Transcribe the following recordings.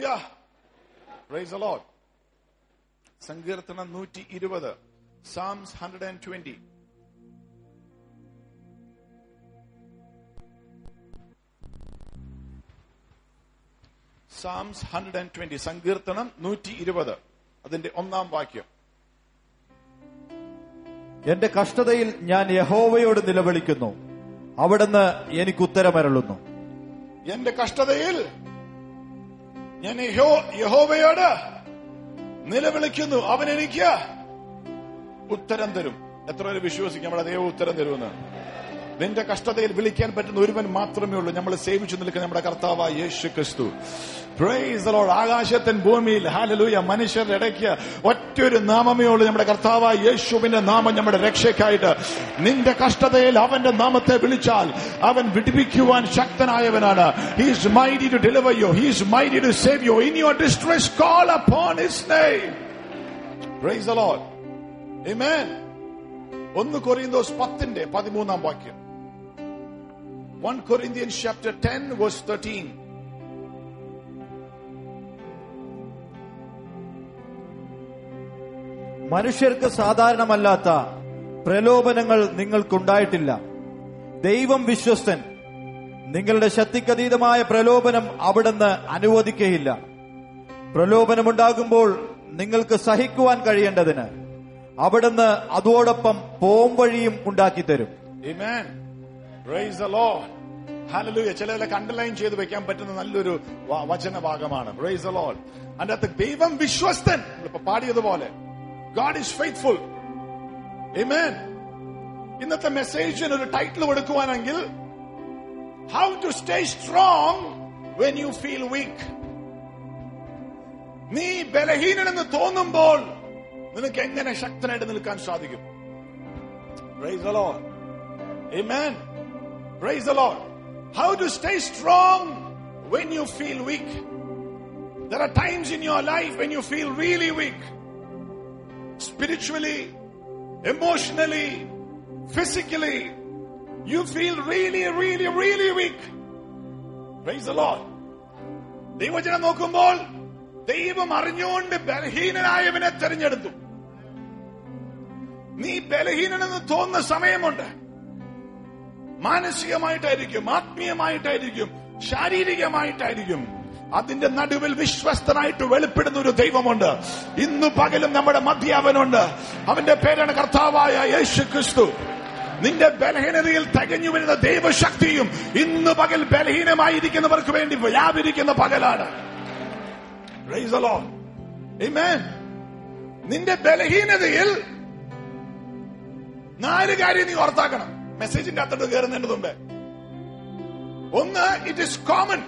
Price load സങ്കീർത്തനം നൂറ്റി ഇരുപത് Psalms hundred and twenty Psalms hundred and twenty സങ്കീർത്തനം നൂറ്റി ഇരുപത് അതിന്റെ ഒന്നാം വാക്യം എന്റെ കഷ്ടതയിൽ ഞാൻ യഹോവയോട് നിലവിളിക്കുന്നു അവിടുന്ന് എനിക്ക് ഉത്തരമരളുന്നു എന്റെ കഷ്ടതയിൽ ഞാൻ യഹോ- യഹോവയോട് നിലവിളിക്കുന്നു അവൻ എനിക്ക് ഉത്തരം തരും എത്ര പേര് വിശ്വസിക്കും നമ്മുടെ ദൈവം ഉത്തരം തരുമെന്ന് നിന്റെ കഷ്ടതയിൽ വിളിക്കാൻ പറ്റുന്ന ഒരുവൻ മാത്രമേ ഉള്ളൂ നമ്മൾ സേവിച്ചു നിൽക്കുന്ന നമ്മുടെ കർത്താവായ യേശു ക്രിസ്തു Praise the Lord. ആകാശത്തിൻ ഭൂമിയിൽ ഹാലലൂയ മനുഷ്യരുടെ ഇടയ്ക്ക് ഒറ്റൊരു നാമമേ ഉള്ളൂ നമ്മുടെ കർത്താവായ യേശുവിന്റെ നാമം നമ്മുടെ രക്ഷയ്ക്കായിട്ട് നിന്റെ കഷ്ടതയിൽ അവന്റെ നാമത്തെ വിളിച്ചാൽ അവൻ വിടിപ്പിക്കുവാൻ ശക്തനായവനാണ് he's mighty to deliver you he's mighty to save you in your distress call upon his name praise the Lord ആമേൻ ഒന്ന് കൊറിന്തോസ് പത്തിന്റെ പതിമൂന്നാം വാക്യം one Corinthian chapter ten verse thirteen മനുഷ്യർക്ക് സാധാരണമല്ലാത്ത പ്രലോഭനങ്ങൾ നിങ്ങൾക്കുണ്ടായിട്ടില്ല ദൈവം വിശ്വസ്തൻ നിങ്ങളുടെ ശക്തിക്കതീതമായ പ്രലോഭനം അവിടുന്ന് അനുവദിക്കയില്ല പ്രലോഭനമുണ്ടാകുമ്പോൾ നിങ്ങൾക്ക് സഹിക്കുവാൻ കഴിയേണ്ടതിന് അവിടുന്ന് അതോടൊപ്പം പോംവഴിയും ഉണ്ടാക്കിത്തരും Amen. Praise the Lord. Hallelujah. ചിലതിലൊക്കെ അണ്ടർലൈൻ ചെയ്ത് വെക്കാൻ പറ്റുന്ന നല്ലൊരു വ- വചനഭാഗമാണ് പ്രൈസ് the Lord. അതിന്റെ അകത്ത് ദൈവം വിശ്വസ്തൻ ഇപ്പൊ പാടിയതുപോലെ ഗാഡ് ഈസ് ഫെയ്ത്ത്ഫുൾ Amen. ഇന്നത്തെ മെസ്സേജിന് ഒരു ടൈറ്റിൽ കൊടുക്കുവാണെങ്കിൽ how to stay strong when you feel weak നീ ബലഹീനനെന്ന് തോന്നുമ്പോൾ നിനക്ക് എങ്ങനെ ശക്തനായിട്ട് നിൽക്കാൻ സാധിക്കും Praise the Lord. Amen. Praise the Lord. How to stay strong when you feel weak. There are times in your life when you feel really weak. Spiritually, emotionally, physically. You feel really, really, really weak. Praise the Lord. ദൈവജനം നോക്കുമ്പോൾ ദൈവം അറിഞ്ഞുകൊണ്ട് ബലഹീനനായവനെ തെരഞ്ഞെടുത്തു നീ ബലഹീനനെന്ന് തോന്നുന്ന സമയമുണ്ട് മാനസികമായിട്ടായിരിക്കും ആത്മീയമായിട്ടായിരിക്കും ശാരീരികമായിട്ടായിരിക്കും അതിന്റെ നടുവിൽ വിശ്വസ്തനായിട്ട് വെളിപ്പെടുന്ന ഒരു ദൈവമുണ്ട് ഇന്ന് പകലും നമ്മുടെ മധ്യാവനുണ്ട് അവന്റെ പേരാണ് കർത്താവായ യേശു ക്രിസ്തു നിന്റെ ബലഹീനതയിൽ തികഞ്ഞു വരുന്ന ദൈവശക്തിയും ഇന്ന് പകൽ ബലഹീനമായിരിക്കുന്നവർക്ക് വേണ്ടി വ്യാപരിക്കുന്ന പകലാണ് Praise the Lord. Amen. നിന്റെ ബലഹീനതയിൽ നാല് കാര്യം നീ ഓർത്താക്കണം മെസ്സേജിന്റെ അകത്തോട്ട് കയറുന്നതിന് മുമ്പേ ഒന്ന് ഇറ്റ് ഇസ് കോമൺ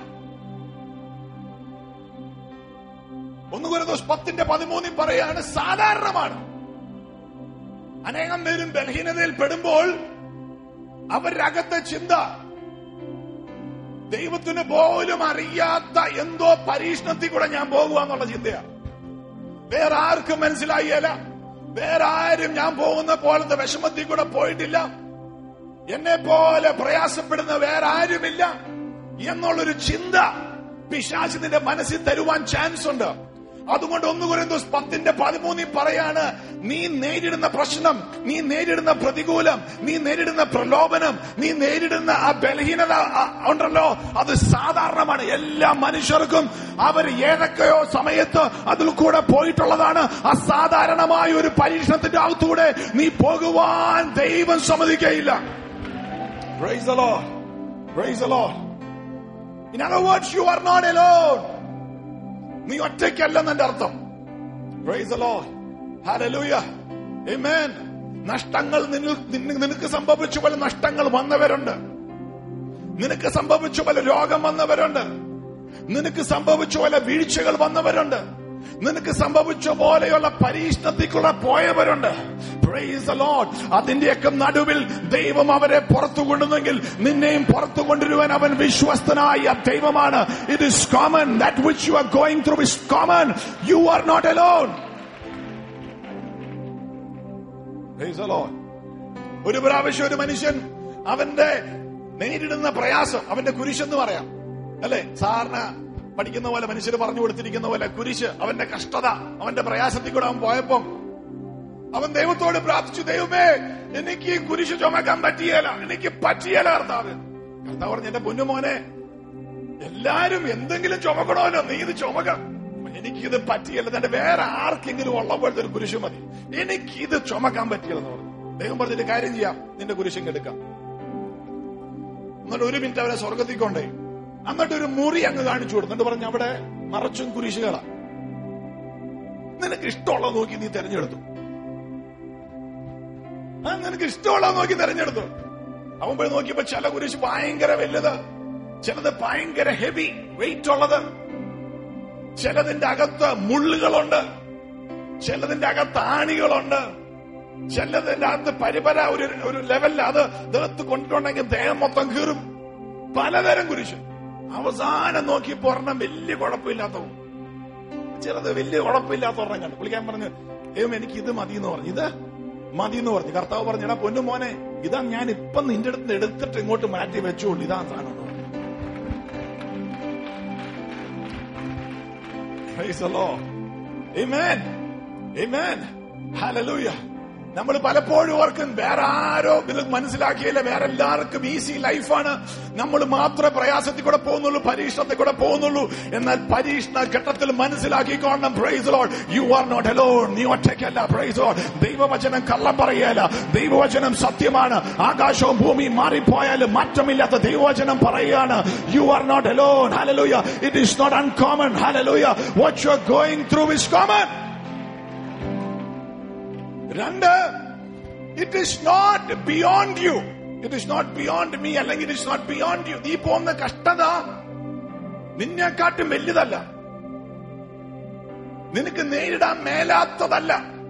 ഒന്ന് കുരുദോസ് പത്തിന്റെ പതിമൂന്നിൽ പറയാണ് സാധാരണമാണ് അനേകം പേരും ബലഹീനതയിൽ പെടുമ്പോൾ അവരുടെ അകത്തെ ചിന്ത ദൈവത്തിന് പോലും അറിയാത്ത എന്തോ പരീക്ഷണത്തിൽ കൂടെ ഞാൻ പോകുക എന്നുള്ള ചിന്തയാണ് വേറെ ആർക്കും മനസ്സിലായില്ല വേറെ ആരും ഞാൻ പോകുന്ന പോലത്തെ വിഷമത്തിൽ കൂടെ പോയിട്ടില്ല എന്നെ പോലെ പ്രയാസപ്പെടുന്ന വേറെ ആരുമില്ല എന്നുള്ളൊരു ചിന്ത പിശാച് നിന്റെ മനസ്സിൽ തരുവാൻ ചാൻസ് ഉണ്ട് അതുകൊണ്ട് ഒന്ന് കുറിന്തോസ് പത്തിന്റെ പതിമൂന്നിൽ പറയാണ് നീ നേരിടുന്ന പ്രശ്നം നീ നേരിടുന്ന പ്രതികൂലം നീ നേരിടുന്ന പ്രലോഭനം നീ നേരിടുന്ന ആ ബലഹീനത ആ, ഉണ്ടല്ലോ അത് സാധാരണമാണ് എല്ലാ മനുഷ്യർക്കും അവർ ഏതൊക്കെയോ സമയത്ത് അതിൽ കൂടെ പോയിട്ടുള്ളതാണ് അസാധാരണമായ ഒരു പരീക്ഷണത്തിന്റെ അകത്തൂടെ നീ പോകുവാൻ ദൈവം സമ്മതിക്കയില്ല Praise the Lord. Praise the Lord. In other words, you are not alone. നീ ഒറ്റയ്ക്കല്ലെന്ന് എന്റെ അർത്ഥം Praise the Lord. Hallelujah. Amen. നഷ്ടങ്ങൾ നിന്നിൽ- നിന്നിൽ- നിനക്ക് സംഭവിച്ച പോലെ നഷ്ടങ്ങൾ വന്നവരുണ്ട് നിനക്ക് സംഭവിച്ച പോലെ രോഗം വന്നവരുണ്ട് നിനക്ക് സംഭവിച്ച പോലെ വീഴ്ചകൾ വന്നവരുണ്ട് നിനക്ക് സംഭവിച്ച പോലെയുള്ള പരീക്ഷണത്തിക്കുള്ള പോയവരുണ്ട് Praise the Lord. അതിന്റെയൊക്കെ നടുവിൽ ദൈവം അവരെ പുറത്തു കൊണ്ടുവന്നെങ്കിൽ നിന്നെയും പുറത്തു കൊണ്ടുവരുവാൻ അവൻ വിശ്വസ്തനായ ദൈവമാണ് it is common that which you are going through is common you are not alone Praise the Lord. ഒരു പ്രാവശ്യം ഒരു മനുഷ്യൻ അവന്റെ നേരിടുന്ന പ്രയാസം അവന്റെ കുരിശെന്ന് പറയാം അല്ലെ സാറിന് പഠിക്കുന്ന പോലെ മനുഷ്യർ പറഞ്ഞു കൊടുത്തിരിക്കുന്ന പോലെ കുരിശ് അവന്റെ കഷ്ടത അവന്റെ പ്രയാസത്തിൽ കൂടെ അവൻ പോയപ്പം അവൻ ദൈവത്തോട് പ്രാർത്ഥിച്ചു ദൈവമേ എനിക്ക് ഈ കുരിശ് ചുമക്കാൻ പറ്റിയല്ല എനിക്ക് പറ്റിയല്ല കർത്താവ് കർത്താവ് പറഞ്ഞു എന്റെ പൊന്നുമോനെ എല്ലാരും എന്തെങ്കിലും ചുമക്കണമല്ലോ നീ ഇത് ചുമക്കാം എനിക്കിത് പറ്റിയല്ല തന്നെ വേറെ ആർക്കെങ്കിലും ഉള്ള പോലത്തെ ഒരു കുരിശ് മതി എനിക്കിത് ചുമക്കാൻ പറ്റില്ലെന്ന് പറഞ്ഞു ദൈവം പറഞ്ഞിട്ട് കാര്യം ചെയ്യാം നിന്റെ കുരിശും എടുക്കാം എന്നിട്ട് ഒരു മിനിറ്റ് അവരെ സ്വർഗത്തിൽ കൊണ്ടേ എന്നിട്ട് ഒരു മുറി അങ്ങ് കാണിച്ചു കൊടുത്തു എന്നിട്ട് പറഞ്ഞു അവിടെ മറച്ചും കുരിശുകളാ നിനക്ക് ഇഷ്ടമുള്ളത് നോക്കി നീ തെരഞ്ഞെടുത്തു ആ നിനക്ക് ഇഷ്ടമുള്ളത് നോക്കി തെരഞ്ഞെടുത്തു അവൻ പോയി നോക്കിയപ്പോ ചില കുരിശ് ഭയങ്കര വലുത് ചിലത് ഭയങ്കര ഹെവി വെയിറ്റ് ഉള്ളത് ചിലതിന്റെ അകത്ത് മുള്ളുകളുണ്ട് ചിലതിന്റെ അകത്ത് ആണികളുണ്ട് ചിലതിന്റെ അകത്ത് പരിപര ഒരു ഒരു ലെവലിൽ അത് ദേഹത്ത് കൊണ്ടിട്ടുണ്ടെങ്കിൽ ദേഹം മൊത്തം കീറും പലതരം കുരിശ് അവസാനം നോക്കി ഒരെണ്ണം വലിയ കുഴപ്പമില്ലാത്തവൻ ചിലത് വലിയ കുഴപ്പമില്ലാത്ത ഒരെണ്ണം കണ്ടു പുള്ളിക്കാൻ പറഞ്ഞു ദൈവം എനിക്ക് ഇത് മതി എന്ന് പറഞ്ഞു ഇത് മതി എന്ന് പറഞ്ഞു കർത്താവ് പറഞ്ഞു എടാ പൊന്നു മോനെ ഇതാ ഞാൻ ഇപ്പൊ നിന്റെ അടുത്ത് എടുത്തിട്ട് ഇങ്ങോട്ട് മാറ്റി വെച്ചോളൂ ഇതാ സാധനം എന്ന് പറഞ്ഞു. Praise the Lord. Amen. Amen. Hallelujah. നമ്മൾ പലപ്പോഴും ഓർക്കും വേറെ ആരോ ഇത് മനസ്സിലാക്കിയില്ല വേറെ എല്ലാവർക്കും ഈസി ലൈഫാണ് നമ്മൾ മാത്രമേ പ്രയാസത്തിൽ കൂടെ പോകുന്നുള്ളൂ പരീക്ഷണത്തിൽ കൂടെ പോകുന്നുള്ളൂ എന്നാൽ പരീക്ഷണ ഘട്ടത്തിൽ മനസ്സിലാക്കിക്കോണം praise Lord you are not alone നീ ഒറ്റയ്ക്കല്ല പ്രൈസ് ലോഡ് ദൈവവചനം കള്ളം പറയല ദൈവവചനം സത്യമാണ് ആകാശവും ഭൂമിയും മാറിപ്പോയാലും മാറ്റമില്ലാത്ത ദൈവവചനം പറയുകയാണ് you are not alone hallelujah it is not uncommon hallelujah what you are going through is common രണ്ട് it is not beyond you it is not beyond me അല്ലെങ്കിൽ it is not beyond you നീ പോകുന്ന കഷ്ടത നിന്നെക്കാട്ടും വലുതല്ല നിനക്ക് നേരിടാൻ മേലാത്തതല്ല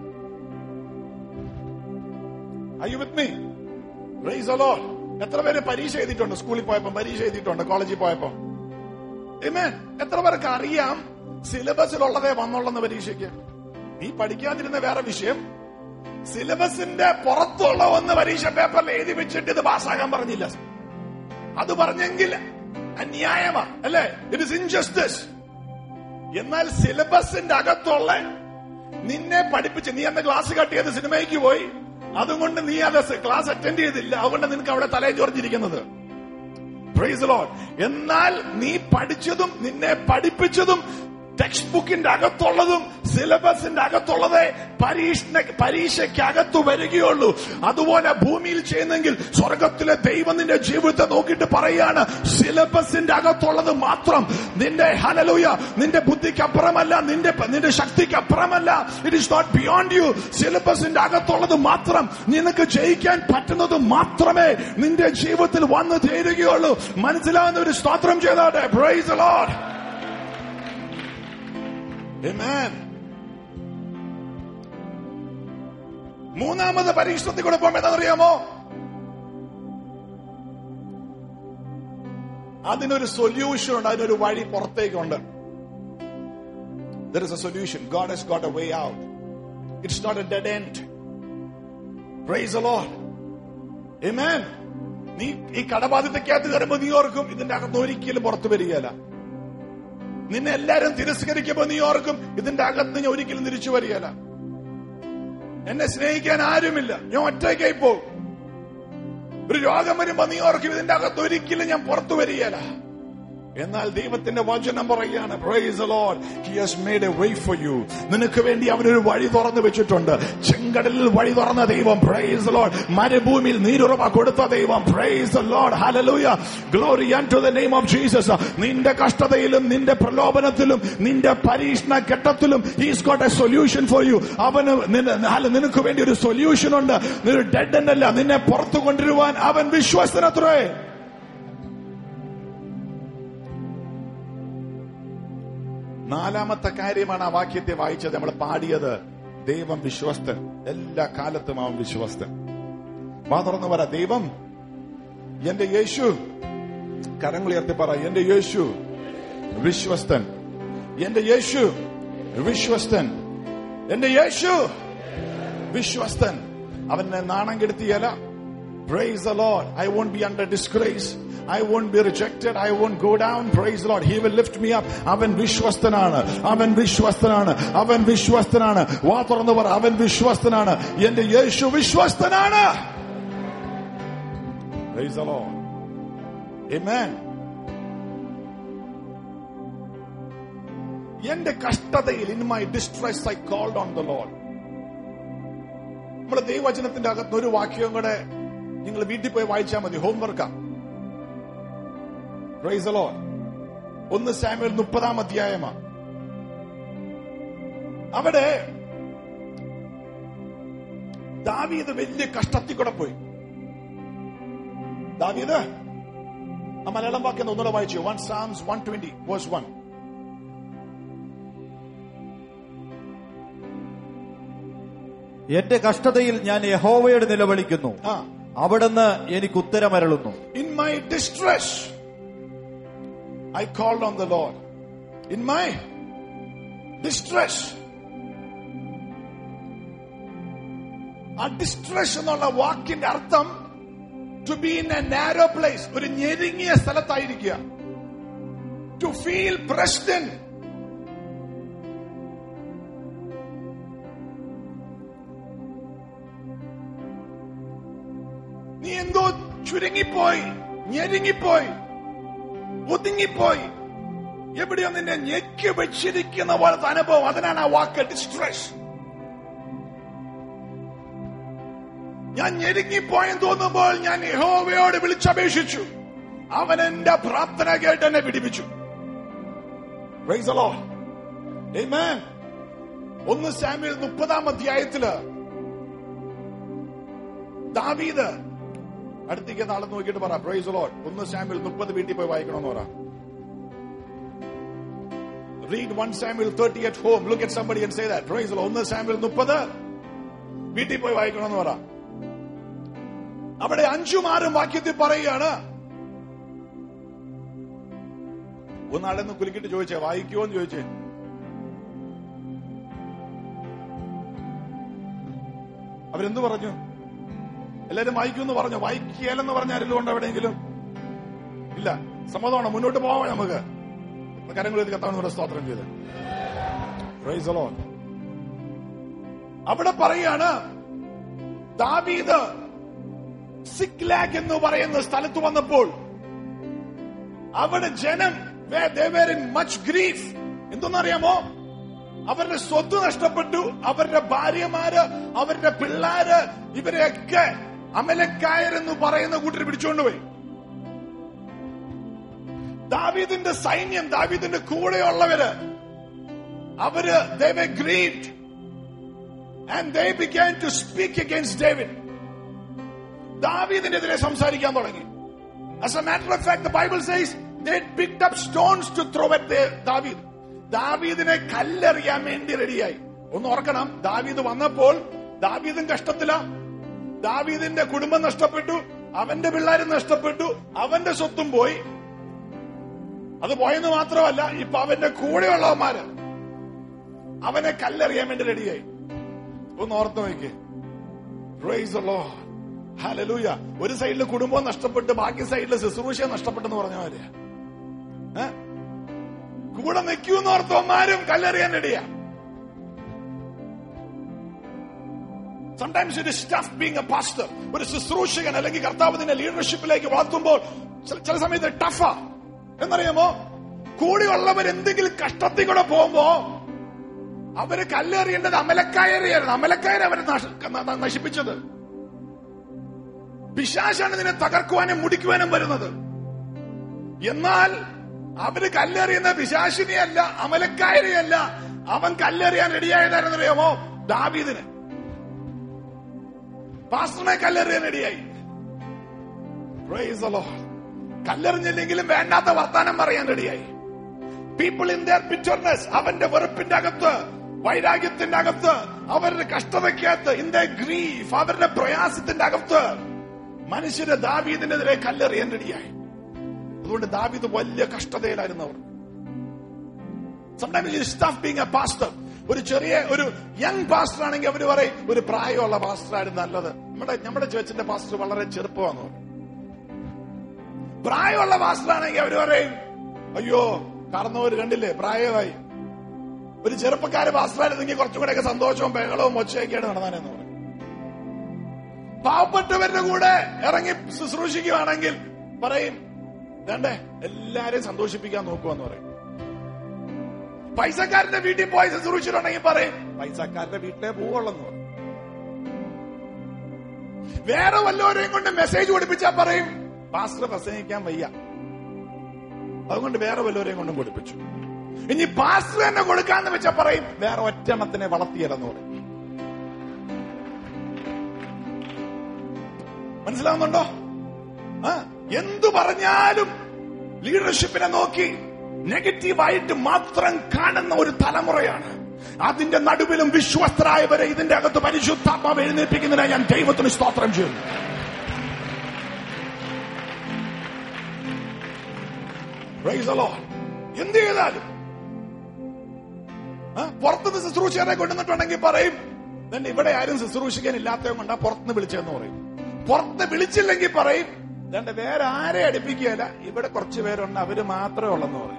അയ്യോ with me rice hello എത്ര പേര് പരീക്ഷ എഴുതിയിട്ടുണ്ട് സ്കൂളിൽ പോയപ്പോ പരീക്ഷ എഴുതിയിട്ടുണ്ട് കോളേജിൽ പോയപ്പോ Amen. എത്ര പേർക്ക് അറിയാം സിലബസിലുള്ളതേ വന്നുള്ളെന്ന് പരീക്ഷയ്ക്ക് നീ പഠിക്കാതിരുന്ന വേറെ വിഷയം സിലബസിന്റെ പുറത്തുള്ള ഒന്ന് പരീക്ഷ പേപ്പറിൽ എഴുതി വെച്ചിട്ട് ഇത് പാസ്സാകാൻ പറഞ്ഞില്ല അത് പറഞ്ഞെങ്കിൽ അന്യായമാ അല്ലേ ഇറ്റ് ഇസ് ഇൻജസ്റ്റിസ് എന്നാൽ സിലബസിന്റെ അകത്തുള്ള നിന്നെ പഠിപ്പിച്ച് നീ അന്ന് ക്ലാസ് കട്ട് ചെയ്ത് സിനിമയ്ക്ക് പോയി അതുകൊണ്ട് നീ അത് ക്ലാസ് അറ്റൻഡ് ചെയ്തില്ല അതുകൊണ്ട് നിനക്ക് അവിടെ തലയിൽ ചൊറിഞ്ഞിരിക്കുന്നത് പ്രൈസ് ലോഡ് എന്നാൽ നീ പഠിച്ചതും നിന്നെ പഠിപ്പിച്ചതും ടെക്സ്റ്റ് ബുക്കിന്റെ അകത്തുള്ളതും സിലബസിന്റെ അകത്തുള്ളതേ പരീക്ഷ പരീക്ഷയ്ക്ക് അകത്തു വരികയുള്ളൂ അതുപോലെ ഭൂമിയിൽ ചെയ്യുന്നെങ്കിൽ സ്വർഗത്തിലെ ദൈവം നിന്റെ ജീവിതത്തെ നോക്കിയിട്ട് പറയാണ് സിലബസിന്റെ അകത്തുള്ളത് മാത്രം നിന്റെ ഹലലൂയ നിന്റെ ബുദ്ധിക്ക് അപ്പുറമല്ല നിന്റെ നിന്റെ ശക്തിക്ക് അപ്പുറമല്ല it is not beyond you സിലബസിന്റെ അകത്തുള്ളത് മാത്രം നിനക്ക് ജയിക്കാൻ പറ്റുന്നത് മാത്രമേ നിന്റെ ജീവിതത്തിൽ വന്നു ചേരുകയുള്ളൂ മനസ്സിലാവുന്ന ഒരു സ്തോത്രം ചെയ്താട്ടെ പ്രൈസ് ലോഡ് Amen. മൂന്നാമത് പരീക്ഷണത്തിൽ കൂടെ പോകുമ്പോൾ എന്താണെന്നറിയാമോ അതിനൊരു സൊല്യൂഷൻ ഉണ്ട് അതിനൊരു വഴി പുറത്തേക്കുണ്ട് There is a solution. God has got a way out. It's not a dead end. Praise the Lord. Amen. നീ ഈ കടബാധ്യതയ്ക്കകത്ത് കയറുമ്പോ നീ ഓർക്കും ഇതിന്റെ അകത്ത് ഒരിക്കലും പുറത്തു വരികയല്ല നിന്നെ എല്ലാരും തിരസ്കരിക്കുമ്പോ നീ ഓർക്കും ഇതിന്റെ അകത്ത് ഞാൻ ഒരിക്കലും തിരിച്ചു വരികയല്ല എന്നെ സ്നേഹിക്കാൻ ആരുമില്ല ഞാൻ ഒറ്റയ്ക്കായി പോകും ഒരു രോഗം വരുമ്പോ നീ ഓർക്കും ഇതിന്റെ അകത്ത് ഒരിക്കലും ഞാൻ പുറത്തു വരികയല്ല എന്നാൽ ദൈവത്തിന്റെ വചനം പറയുകയാണ് praise the Lord he has made a way for you നിനക്ക് വേണ്ടി അവനൊരു വഴി തുറന്നു വെച്ചിട്ടുണ്ട് ചെങ്കടലിൽ വഴി തുറന്ന ദൈവം പ്രൈസ് the Lord മരുഭൂമിയിൽ നീരുറവ കൊടുത്ത ദൈവം praise the Lord hallelujah glory unto the name of Jesus നിന്റെ കഷ്ടതയിലും നിന്റെ പ്രലോഭനത്തിലും നിന്റെ പരീക്ഷണ ഘട്ടത്തിലും he's got a solution for you അവന് നിന- അല്ല, നിനക്ക് വേണ്ടി ഒരു സൊല്യൂഷൻ ഉണ്ട് നീ ഡെഡ് എന്നല്ല നിന്നെ പുറത്തു കൊണ്ടുവരുവാൻ അവൻ വിശ്വസ്തനത്രേ നാലാമത്തെ കാര്യമാണ് ആ വാക്യത്തെ വായിച്ചത് നമ്മൾ പാടിയത് ദൈവം വിശ്വസ്തൻ എല്ലാ കാലത്തും അവൻ വിശ്വസ്തൻ വാ തുറന്നു പറ ദൈവം എന്റെ യേശു കരങ്ങൾ ഉയർത്തി പറ എന്റെ യേശു വിശ്വസ്തൻ എന്റെ യേശു വിശ്വസ്തൻ എന്റെ യേശു വിശ്വസ്തൻ അവനെ നാണം കെടുത്തിയല്ല Praise the Lord. I won't be under disgrace. I won't be rejected. I won't go down. Praise the Lord. He will lift me up. അവൻ വിശ്വസ്തനാണ് അവൻ വിശ്വസ്തനാണ് അവൻ വിശ്വസ്തനാണ് വാ തുറന്നു പറ അവൻ വിശ്വസ്തനാണ് എന്റെ യേശു വിശ്വസ്തനാണ് Praise the Lord. Amen. എന്റെ കഷ്ടതയിൽ in my distress I called on the Lord നമ്മുടെ ദൈവവചനത്തിന്റെ അകത്ത് ഒരു വാക്യവും കൂടെ നിങ്ങൾ വീട്ടിൽ പോയി വായിച്ചാൽ മതി ഹോംവർക്കാ പ്രൈസ് the Lord. ഒന്ന് സാമ്യൽ മുപ്പതാം അധ്യായമാ അവിടെ ദാവീദ് വലിയ കഷ്ടത്തിൽ കൂടെ പോയി ദാവീദ് ആ മലയാളം വാക്യം ഒന്നുകൂടെ വായിച്ചു one Psalms one twenty verse one എന്റെ കഷ്ടതയിൽ ഞാൻ യഹോവയോട് നിലവിളിക്കുന്നു ആ അവിടുന്ന് എനിക്ക് ഉത്തരമരളുന്നു In my distress, I called on the Lord. In my distress. ആ ഡിസ്ട്രസ് എന്നുള്ള വാക്കിന്റെ അർത്ഥം to be in a narrow place ഒരു ഞെരുങ്ങിയ സ്ഥലത്തായിരിക്കുക ടു ഫീൽ പ്രശ്നൻ നീ എന്തോ ചുരുങ്ങിപ്പോയി ഞെരുങ്ങിപ്പോയി ഒതുങ്ങിപ്പോയി എവിടെയോ നിന്നെ ഞെക്കി വെച്ചിരിക്കുന്ന പോലത്തെ അനുഭവം അതിനാണ് ആ വാക്ക് ഡിസ്ട്രസ് ഞാൻ ഞെരുങ്ങിപ്പോയെന്ന് തോന്നുമ്പോൾ ഞാൻ യഹോവയോട് വിളിച്ചപേക്ഷിച്ചു അവൻ എന്റെ പ്രാർത്ഥന കേട്ട് എന്നെ പിടിപ്പിച്ചു Praise the Lord. Amen. ഒന്ന് സാമ്യൽ മുപ്പതാം അധ്യായത്തില് ദാവീദ് അടുത്തേക്ക് നാളെ നോക്കിയിട്ട് പറ പ്രൈസ് ലോഡ് ഒന്ന് സാമ്പിൾ മുപ്പത് വീട്ടിൽ പോയി വായിക്കണമെന്ന് പറ read one sample thirty at home look at somebody and say that praise Lord ഒന്ന് സാമ്പിൾ മുപ്പത് വീട്ടിൽ പോയി വായിക്കണമെന്ന് പറ അവിടെ അഞ്ചും ആറും വാക്യത്തിൽ പറയുകയാണ് ഒന്നാളെന്ന് കുലുക്കിട്ട് ചോദിച്ചേ വായിക്കുമോ എന്ന് ചോദിച്ചേ അവരെന്ത് പറഞ്ഞു എല്ലാരും വായിക്കുമെന്ന് പറഞ്ഞു വായിക്കുകയല്ലെന്ന് പറഞ്ഞാലും ഉണ്ട് എവിടെയെങ്കിലും ഇല്ല സമ്മതമാണോ മുന്നോട്ട് പോവാം നമുക്ക് കരങ്ങളിൽ കത്താവുന്ന സ്തോത്രം ചെയ്ത് Praise the Lord. അവിടെ പറയാണ് ദാവീദ് സിക്ലാഗ് എന്ന് പറയുന്ന സ്ഥലത്ത് വന്നപ്പോൾ അവിടെ ജനം ഇൻ മച്ച് ഗ്രീഫ് എന്തെന്നറിയാമോ അവരുടെ സ്വത്ത് നഷ്ടപ്പെട്ടു അവരുടെ ഭാര്യമാര് അവരുടെ പിള്ളാര് ഇവരെയൊക്കെ അമലക്കായരെന്ന് പറയുന്ന കൂട്ടർ പിടിച്ചുകൊണ്ടുപോയി ദാവീദിന്റെ സൈന്യം ദാവീദിന്റെ കൂടെയുള്ളവര് അവര് they were grieved and they began to speak against David ദാവീദിനെതിരെ സംസാരിക്കാൻ തുടങ്ങി as a matter of fact the bible says they picked up stones to throw at the ദാവീദ് ദാവീദിനെ കല്ലെറിയാൻ വേണ്ടി റെഡിയായി ഒന്ന് ഓർക്കണം ദാവീദ് വന്നപ്പോൾ ദാവീദും കഷ്ടത്തില ദാവീദിന്റെ കുടുംബം നഷ്ടപ്പെട്ടു അവന്റെ പിള്ളേരും നഷ്ടപ്പെട്ടു അവന്റെ സ്വത്തും പോയി അത് പോയെന്ന് മാത്രമല്ല ഇപ്പൊ അവന്റെ കൂടെയുള്ളവന്മാര് അവനെ കല്ലെറിയാൻ വേണ്ടി റെഡിയായി ഒന്ന് ഓർത്ത് നോക്കിയേ പ്രൈസ് ഹലലൂയ ഒരു സൈഡിൽ കുടുംബം നഷ്ടപ്പെട്ട് ബാക്കി സൈഡിൽ ശുശ്രൂഷ നഷ്ടപ്പെട്ടെന്ന് പറഞ്ഞ പോലെ ഏ? കൂടെ നിൽക്കൂന്ന് ഓർത്തവന്മാരും കല്ലെറിയാൻ റെഡിയാ സംടൈംസ് ഇറ്റ് സ്റ്റഫ് ബീങ് എ പാസ്റ്റർ ഒരു ശുശ്രൂഷകൻ അല്ലെങ്കിൽ കർത്താവിന്റെ ലീഡർഷിപ്പിലേക്ക് വളർത്തുമ്പോൾ ചില- ചില സമയത്ത് ടഫാ എന്നറിയാമോ കൂടെയുള്ളവർ എന്തെങ്കിലും കഷ്ടത്തിൽ കൂടെ പോകുമ്പോ അവര് കല്ലെറിയേണ്ടത് അമലക്കായറിയായിരുന്നു അമലക്കായരെ അവരെ നശ- ന- ന- നശിപ്പിച്ചത് പിശാശാണ് നിന്നെ തകർക്കുവാനും മുടിക്കുവാനും വരുന്നത് എന്നാൽ അവര് കല്ലെറിയുന്ന പിശാശിനെയല്ല അമലക്കായരെയല്ല അവൻ കല്ലെറിയാൻ റെഡിയായതാരെന്നറിയാമോ ദാവീദിന് പാസ്റ്ററിനെ കല്ലെറിയാൻ റെഡിയായി Praise the Lord. കല്ലെറിഞ്ഞില്ലെങ്കിലും വേണ്ടാത്ത വർത്താനം പറയാൻ റെഡിയായി പീപ്പിൾ ഇൻ ദർ ബിറ്റർനെസ് അവന്റെ വെറുപ്പിന്റെ അകത്ത് വൈരാഗ്യത്തിന്റെ അകത്ത് അവരുടെ കഷ്ടതയ്ക്കകത്ത് ഇൻ ദ ഗ്രീഫ് അവരുടെ പ്രയാസത്തിന്റെ അകത്ത് മനുഷ്യരെ ദാവീദിനെതിരെ കല്ലെറിയാൻ റെഡിയായി അതുകൊണ്ട് ദാവീദ് വലിയ കഷ്ടതയിലായിരുന്നു അവർ സംടൈംസ് സ്റ്റഫ് ബീങ് എ പാസ്റ്റർ ഒരു ചെറിയ ഒരു യങ് പാസ്റ്റർ ആണെങ്കിൽ അവര് പറയും ഒരു പ്രായമുള്ള പാസ്റ്ററായിരുന്നു നല്ലത് നമ്മുടെ നമ്മുടെ ചേച്ചിന്റെ പാസ്റ്റർ വളരെ ചെറുപ്പമാന്ന് പറയും പ്രായമുള്ള പാസ്റ്റർ ആണെങ്കിൽ അവര് പറയും അയ്യോ കടന്നവര് കണ്ടില്ലേ പ്രായമായി ഒരു ചെറുപ്പക്കാര് പാസ്റ്ററായിരുന്നെങ്കിൽ കുറച്ചും കൂടെയൊക്കെ സന്തോഷവും ബഹളവും ഒച്ചയൊക്കെയാണ് നടന്നാനെന്ന് പറയും പാവപ്പെട്ടവരുടെ കൂടെ ഇറങ്ങി ശുശ്രൂഷിക്കുകയാണെങ്കിൽ പറയും വേണ്ടേ എല്ലാരെയും സന്തോഷിപ്പിക്കാൻ നോക്കുമെന്ന് പറയും പൈസക്കാരന്റെ വീട്ടിൽ പോയി ശുശ്രൂഷിച്ചിട്ടുണ്ടെങ്കിൽ പറയും പൈസക്കാരന്റെ വീട്ടിലേ പോവുള്ളെന്ന് പറയും വേറെ വല്ലവരെയും കൊണ്ട് മെസ്സേജ് പഠിപ്പിച്ചാൽ പറയും പാസ്റ്റർ പ്രസംഗിക്കാൻ വയ്യ അതുകൊണ്ട് വേറെ വല്ലവരെയും കൊണ്ടും പഠിപ്പിച്ചു ഇനി പാസ്റ്റർ തന്നെ കൊടുക്കാന്ന് വെച്ചാൽ പറയും വേറെ ഒറ്റെണ്ണത്തിനെ വളർത്തിയല്ലെന്ന് പറയും മനസ്സിലാവുന്നുണ്ടോ ആ എന്തു പറഞ്ഞാലും ലീഡർഷിപ്പിനെ നോക്കി നെഗറ്റീവായിട്ട് മാത്രം കാണുന്ന ഒരു തലമുറയാണ് അതിന്റെ നടുവിലും വിശ്വസ്തരായവരെ ഇതിന്റെ അകത്ത് പരിശുദ്ധാത്മാവ് എഴുന്നേൽപ്പിക്കുന്നതിനായി ഞാൻ ദൈവത്തിന് സ്തോത്രം ചെയ്യുന്നു Praise the Lord. എന്ത് ചെയ്താലും ആ, പുറത്തുനിന്ന് ശുശ്രൂഷകരെ കൊണ്ടുവന്നിട്ടുണ്ടെങ്കിൽ പറയും "ദേ ഇവിടെ ആരും ശുശ്രൂഷിക്കാൻ ഇല്ലാത്തത് കൊണ്ടാ പുറത്തുനിന്ന് വിളിച്ചതെന്ന് പറയും പുറത്ത് വിളിച്ചില്ലെങ്കിൽ പറയും ദണ്ട് വേറെ ആരെ അടുപ്പിക്കുകയല്ല ഇവിടെ കുറച്ച് പേരുണ്ട് അവര് മാത്രമേ ഉള്ളെന്ന് പറയും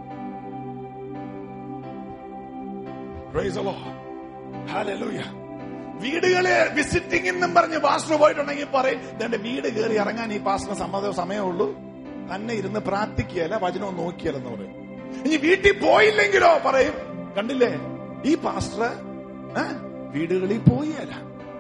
Praise the Lord. Hallelujah. വീടുകളെ വിസിറ്റിംഗ് എന്നും പറഞ്ഞ് പാസ്റ്റർ പോയിട്ടുണ്ടെങ്കിൽ പറയും ദണ്ട് വീട് കയറി ഇറങ്ങാൻ ഈ പാസ്റ്റർ സമ്മത സമയമുള്ളൂ തന്നെ ഇരുന്ന് പ്രാർത്ഥിക്കുകയല്ല വചനവും നോക്കിയല്ലെന്ന് പറയും ഇനി വീട്ടിൽ പോയില്ലെങ്കിലോ പറയും കണ്ടില്ലേ ഈ പാസ്റ്റർ ആ, വീടുകളിൽ പോയല്ല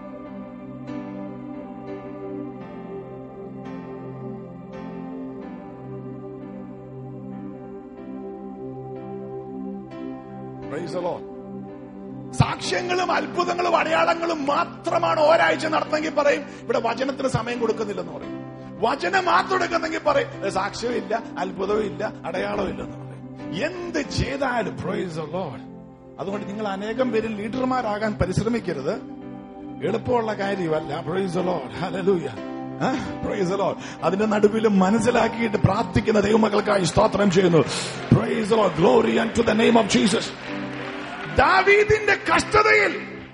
Praise the Lord. സാക്ഷ്യങ്ങളും അത്ഭുതങ്ങളും അടയാളങ്ങളും മാത്രമാണ് ഒരാഴ്ച നടന്നെങ്കിൽ പറയും ഇവിടെ വചനത്തിന് സമയം കൊടുക്കുന്നില്ലെന്ന് പറയും വചനം മാത്രം എടുക്കുന്നെങ്കിൽ പറയും "ഏ, സാക്ഷ്യവും ഇല്ല അത്ഭുതവും ഇല്ല അടയാളവും ഇല്ലെന്ന് പറയും എന്ത് ചെയ്താലും പ്രൈസ് ലോഡ് അതുകൊണ്ട് നിങ്ങൾ അനേകം പേരിൽ ലീഡർമാരാകാൻ പരിശ്രമിക്കരുത് എളുപ്പമുള്ള കാര്യമല്ല praise Lord hallelujah praise Lord അതിന്റെ നടുവിലും മനസ്സിലാക്കിയിട്ട് പ്രാർത്ഥിക്കുന്ന ദൈവമക്കൾക്കായി സ്തോത്രം ചെയ്യുന്നു praise Lord glory and to the name of Jesus ദാവീദിന്റെ കഷ്ടതയിൽ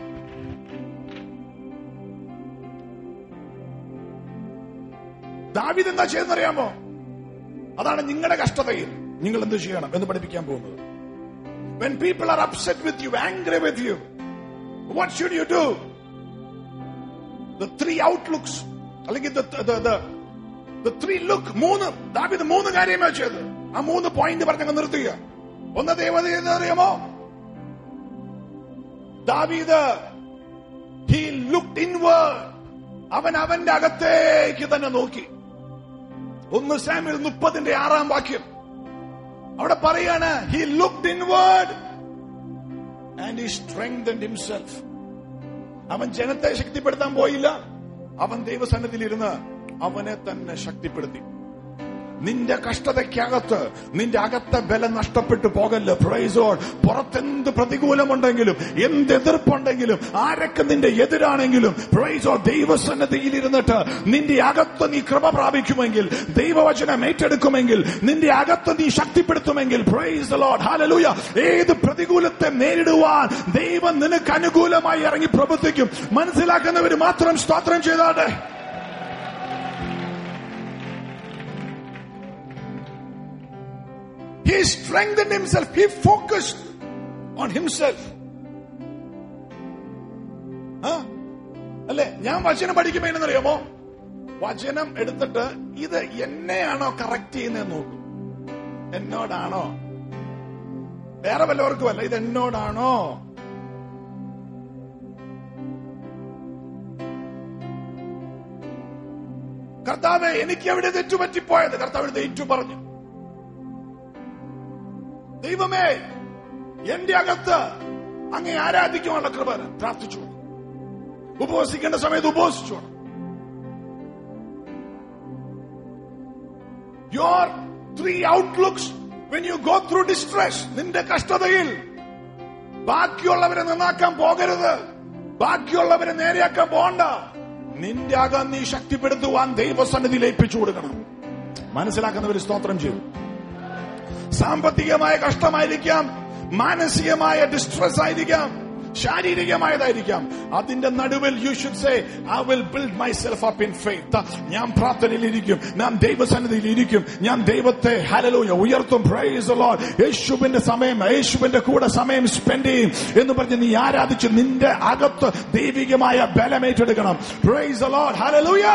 ദാവീദ് എന്താ ചെയ്യുന്നറിയാമോ അതാണ് നിങ്ങളുടെ കഷ്ടതയിൽ നിങ്ങൾ എന്ത് ചെയ്യണം എന്ന് പഠിപ്പിക്കാൻ പോകുന്നത് when people are upset with you angry with you what should you do the three outlooks അല്ലെങ്കിൽ the, the, the, the three look മൂന്ന് ദാവീദ് മൂന്ന് കാര്യമേ ചെയ്ത് ആ മൂന്ന് പോയിന്റ് പറഞ്ഞങ്ങ് നിർത്തുക ഒന്ന് ദൈവത അറിയാമോ ദാവീദ് ഹി ലുക്ഡ് ഇൻവേർഡ് അവൻ അവന്റെ അകത്തേക്ക് തന്നെ നോക്കി ഒന്ന് സാമ്യൽ മുപ്പതിന്റെ ആറാം വാക്യം അവിടെ പറയാണ് he looked inward and he strengthened himself അവൻ ജനത്തെ ശക്തിപ്പെടുത്താൻ പോയില്ല അവൻ ദൈവസന്നിധിയിൽ ഇരുന്ന് അവനെ തന്നെ ശക്തിപ്പെടുത്തി നിന്റെ കഷ്ടതയ്ക്കകത്ത് നിന്റെ അകത്തെ ബലം നഷ്ടപ്പെട്ടു പോകല്ല പ്രൈസോൾ പുറത്തെന്ത് പ്രതികൂലമുണ്ടെങ്കിലും എന്ത് എതിർപ്പുണ്ടെങ്കിലും ആരൊക്കെ നിന്റെ എതിരാണെങ്കിലും പ്രൈസോ ദൈവസന്നദ്ധിയിൽ ഇരുന്നിട്ട് നിന്റെ അകത്ത് നീ കൃപ പ്രാപിക്കുമെങ്കിൽ ദൈവവചനം ഏറ്റെടുക്കുമെങ്കിൽ നിന്റെ അകത്ത് നീ ശക്തിപ്പെടുത്തുമെങ്കിൽ പ്രൈസ് ലോഡ് ഹാലലൂയ ഏത് പ്രതികൂലത്തെ നേരിടുവാൻ ദൈവം നിനക്ക് അനുകൂലമായി ഇറങ്ങി പ്രവർത്തിക്കും മനസ്സിലാക്കുന്നവർ മാത്രം സ്തോത്രം ചെയ്താട്ടെ He strengthened himself. He focused on himself. ആ? അല്ലേ ഞാൻ വചനം പഠിക്കുമ്പോ എന്നറിയാമോ വചനം എടുത്തിട്ട് ഇത് എന്നെയാണോ കറക്റ്റ് ചെയ്യുന്നത് നോക്കും എന്നോടാണോ വേറെ വല്ലവർക്കും അല്ല ഇത് എന്നോടാണോ കർത്താവ് എനിക്ക് എവിടെ തെറ്റുപറ്റിപ്പോയത് കർത്താവ് ഏറ്റു പറഞ്ഞു ദൈവമേ എന്റെ അകത്ത് അങ്ങേ ആരാധിക്കുവാനുള്ള കൃപ പ്രാർത്ഥിച്ചു ഉപവസിക്കേണ്ട സമയത്ത് ഉപവസിച്ചു your three outlooks when you go through distress നിന്റെ കഷ്ടതയിൽ ബാക്കിയുള്ളവരെ നന്നാക്കാൻ പോകരുത് ബാക്കിയുള്ളവരെ നേരെയാക്കാൻ പോണ്ട നിന്റെ അകം നീ ശക്തിപ്പെടുത്തുവാൻ ദൈവസന്നിധിയിൽ ഏൽപ്പിച്ചു കൊടുക്കണം മനസ്സിലാക്കുന്നവർ സ്തോത്രം ചെയ്യും സാമ്പത്തികമായ കഷ്ടമായിരിക്കാം മാനസികമായ ഡിസ്ട്രസ് ആയിരിക്കാം ശാരീരികമായതായിരിക്കാം അതിന്റെ നടുവിൽ you should say I will build myself up in faith ഞാൻ പ്രാർത്ഥനയിലിരിക്കും ഞാൻ ദൈവസന്നിധിയിൽ ഇരിക്കും ഞാൻ ദൈവത്തെ ഹലലൂയ ഉയർത്തും പ്രൈസ് ലോർഡ് യേശുവിന്റെ സമയം യേശുവിന്റെ കൂടെ സമയം സ്പെൻഡ് ചെയ്യും എന്ന് പറഞ്ഞ് നീ ആരാധിച്ച് നിന്റെ അകത്ത് ദൈവികമായ ബലം ഏറ്റെടുക്കണം പ്രൈസ് ലോർഡ് ഹലലൂയ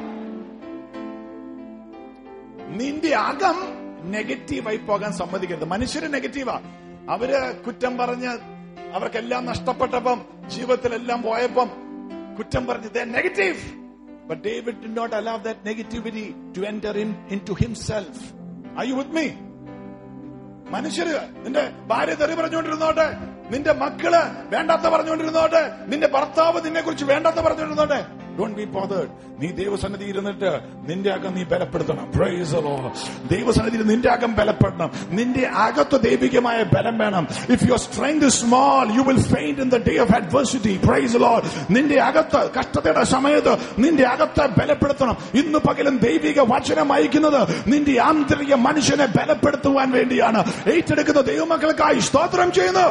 നിന്റെ അകം നെഗറ്റീവായി പോകാൻ സമ്മതിക്കരുത് മനുഷ്യര് നെഗറ്റീവാ അവര് കുറ്റം പറഞ്ഞ് അവർക്കെല്ലാം നഷ്ടപ്പെട്ടപ്പം ജീവിതത്തിലെല്ലാം പോയപ്പം കുറ്റം പറഞ്ഞ് negative but David did not allow that negativity to enter in into himself I you with me മനുഷ്യര് നിന്റെ ഭാര്യ തെറി പറഞ്ഞുകൊണ്ടിരുന്നോട്ടെ നിന്റെ മക്കള് വേണ്ടാത്ത പറഞ്ഞുകൊണ്ടിരുന്നോട്ടെ നിന്റെ ഭർത്താവ് നിന്നെ കുറിച്ച് വേണ്ടാത്ത പറഞ്ഞുകൊണ്ടിരുന്നോട്ടെ ഡോണ്ട് ബി ബോധേഡ് നീ ദൈവസന്നിധി ഇരുന്നിട്ട് നിന്റെ അകം നീ ബലപ്പെടുത്തണം പ്രൈസ് ദൈവസന്നിധിയിൽ നിന്റെ അകം ബലപ്പെടണം നിന്റെ അകത്ത് ദൈവികമായ ബലം വേണം if your strength small you will faint in the day of adversity praise Lord നിന്റെ അകത്ത് കഷ്ടതയുടെ സമയത്ത് നിന്റെ അകത്തെ ബലപ്പെടുത്തണം ഇന്ന് പകലും ദൈവിക വചനം അയക്കുന്നത് നിന്റെ ആന്തരിക മനുഷ്യനെ ബലപ്പെടുത്തുവാൻ വേണ്ടിയാണ് ഏറ്റെടുക്കുന്ന ദൈവമക്കൾക്കായി സ്തോത്രം ചെയ്യുന്നു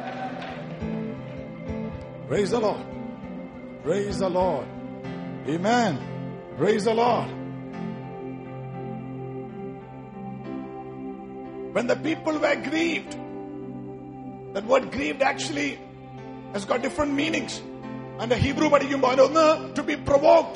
Praise the Lord. Praise the Lord. Amen. Praise the Lord. When the people were grieved, that word grieved actually has got different meanings. And the Hebrew പഠിക്കുമ്പോൾ അതിലൊന്ന് to be provoked,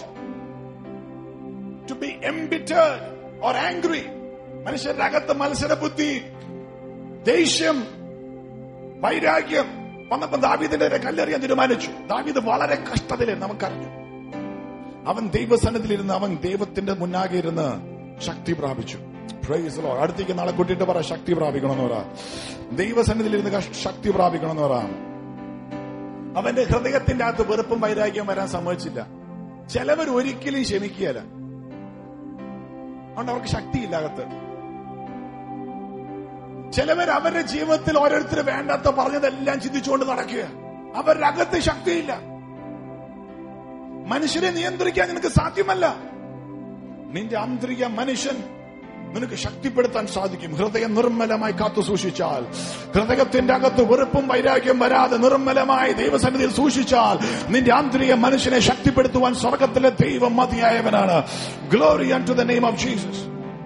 to be embittered or angry. മനുഷ്യരുടെ അകത്ത് മത്സര ബുദ്ധി ദേഷ്യം വൈരാഗ്യം വന്നപ്പോ ദാവീദിന്റെ നേരെ കല്ലെറിയാൻ തീരുമാനിച്ചു ദാവീദ് വളരെ കഷ്ടതയിലെ നമുക്കറിഞ്ഞു അവൻ ദൈവസന്നിധിയിലിരുന്ന് അവൻ ദൈവത്തിന്റെ മുന്നാകെ ഇരുന്ന് ശക്തി പ്രാപിച്ചു Praise the Lord. അടുത്തേക്ക് നാളെ കൂട്ടിയിട്ട് പറ ശക്തി പ്രാപിക്കണമെന്ന് പറ ദൈവസന്നിധിയിലിരുന്ന് കഷ്- ശക്തി പ്രാപിക്കണമെന്ന് പറ അവന്റെ ഹൃദയത്തിന്റെ അകത്ത് വെറുപ്പും വൈരാഗ്യം വരാൻ സമ്മതിച്ചില്ല ചിലവർ ഒരിക്കലും ക്ഷമിക്കുകയല്ല അതുകൊണ്ട് അവർക്ക് ശക്തിയില്ല അകത്ത് ചിലവർ അവരുടെ ജീവിതത്തിൽ ഓരോരുത്തർ വേണ്ടാത്ത പറഞ്ഞതെല്ലാം ചിന്തിച്ചുകൊണ്ട് നടക്കുക അവരുടെ അകത്ത് ശക്തിയില്ല മനുഷ്യരെ നിയന്ത്രിക്കാൻ നിനക്ക് സാധ്യമല്ല നിന്റെ ആന്തരിക മനുഷ്യൻ നിനക്ക് ശക്തിപ്പെടുത്താൻ സാധിക്കും ഹൃദയം നിർമ്മലമായി കാത്തു സൂക്ഷിച്ചാൽ ഹൃദയത്തിന്റെ അകത്ത് വെറുപ്പും വൈരാഗ്യം വരാതെ നിർമ്മലമായി ദൈവസന്നിധിയിൽ സൂക്ഷിച്ചാൽ നിന്റെ ആന്തരിക മനുഷ്യനെ ശക്തിപ്പെടുത്തുവാൻ സ്വർഗത്തിലെ ദൈവം മതിയായവനാണ് glory to the name of Jesus